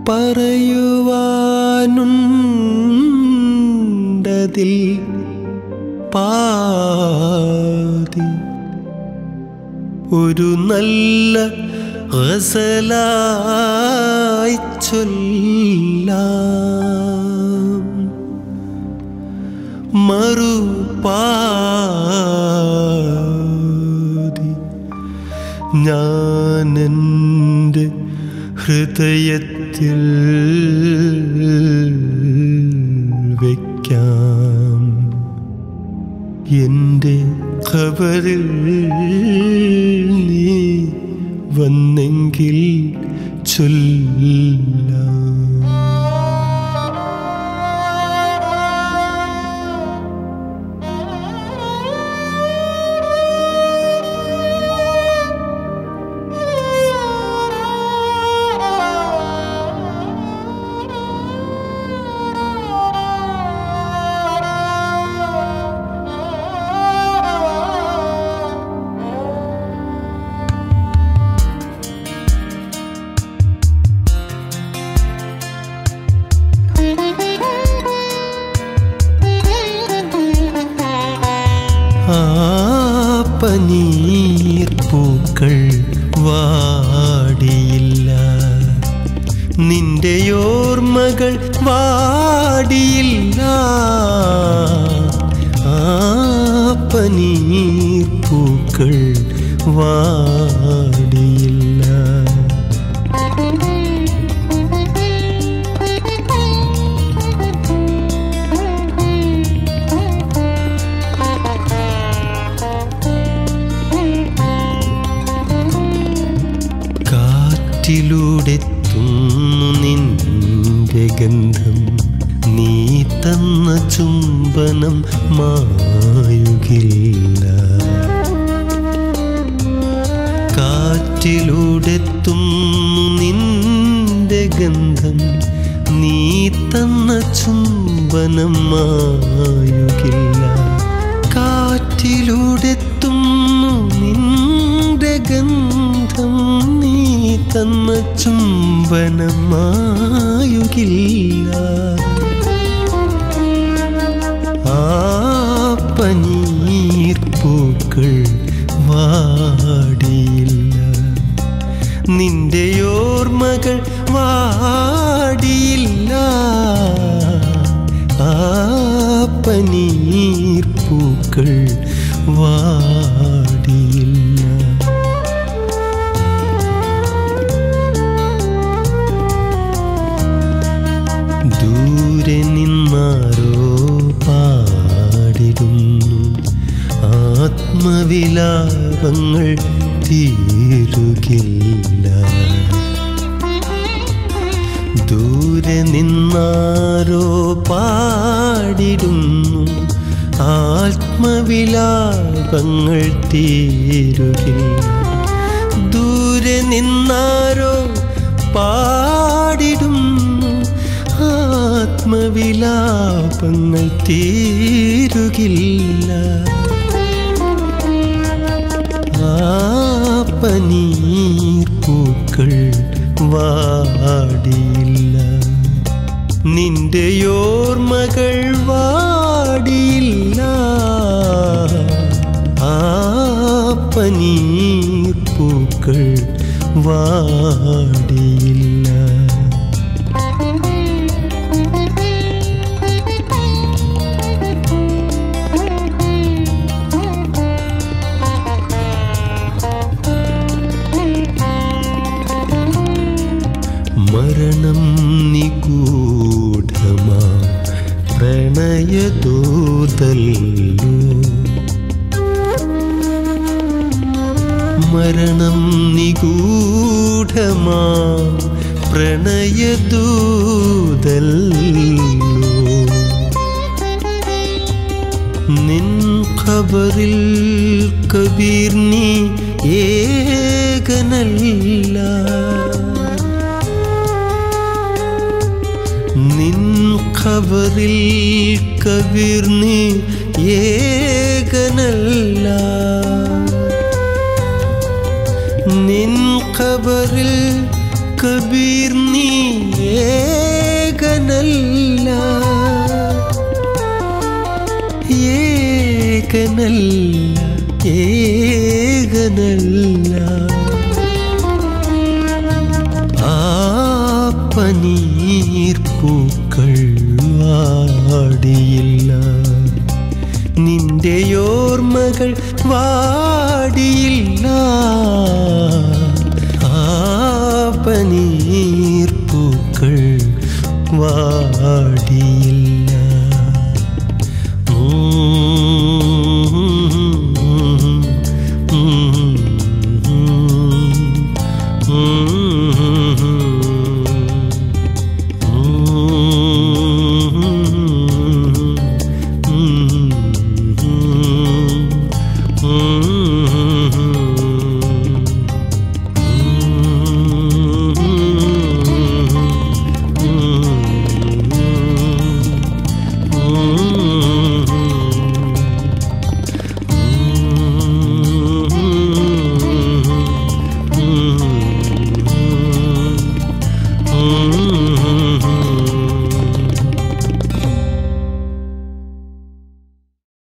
പറയുവാനുണ്ടതിൽ പാതി ഒരു നല്ല ഗസലായി ചൊല്ലാം മറുപാതി ഞാനെൻ്റെ ഹൃദയത്തിൽ വയ്ക്കാം എൻ്റെ ഖബറിൽ നീ വന്നെങ്കിൽ ചൊല്ലാം ആ പനീർ പൂക്കൾ വാടിയില്ല നിന്റെ ഓർമ്മകൾ വാടിയില്ല ആ പനീർ പൂക്കൾ വാടിയില്ല കാറ്റിലൂടെ തുന്നു നിന്റെ ഗന്ധം നീ തന്ന ചുംബനം മായുകില്ല കാറ്റിലൂടെ തുന്നു നിന്റെ ഗന്ധം നീ തന്ന ചുംബനം മായുകില്ല കാറ്റിലൂടെ തുന്നു നിന്റെ ഗന്ധം നീ തന്ന ചുംബനം മായുകില്ല ആ പനീർ പൂക്കൾ വാടിയില്ല നിന്റെ ഓർമ്മകൾ വാടിയില്ല ആ പനീർ പൂക്കൾ വാടിയില്ല ദൂരെ നിന്നാരോ പാടിടുന്നു ആത്മവിലാപങ്ങൾ തീരുകില്ല ദൂരെ നിന്നാരോ പാടിടുന്നു ആത്മവിലാപങ്ങൾ തീരുകില്ല ദൂരെ നിന്നാരോ പാടിടുന്നു ആത്മവിലാപങ്ങൾ തീരുകില്ല ആ പനീർ പൂക്കൾ വാടിയില്ല നിന്റെ ഓർമ്മകൾ വാടിയില്ല ആ പനീർ പൂക്കൾ വാടിയില്ല മരണം നിഗൂഢമാ പ്രണയദൂതല്ലോ മരണം നിഗൂഢമാ പ്രണയദൂതല്ലോ നിൻ ഖബറിൽ കബീർ നീ ഏകനല്ല നിൻ ഖബറിൽ കബീർ നീ ഏകനല്ല നിൻ ഖബറിൽ കബീർ നീ ഏകനല്ല ഏകനല്ല ഏകനല്ല ആ പനീർ പൂക്കൾ വാടിയില്ല നിന്റെ ഓർമ്മകൾ വാടിയില്ല ആ പനീർ പൂക്കൾ വാടിയില്ല Mm-hmm.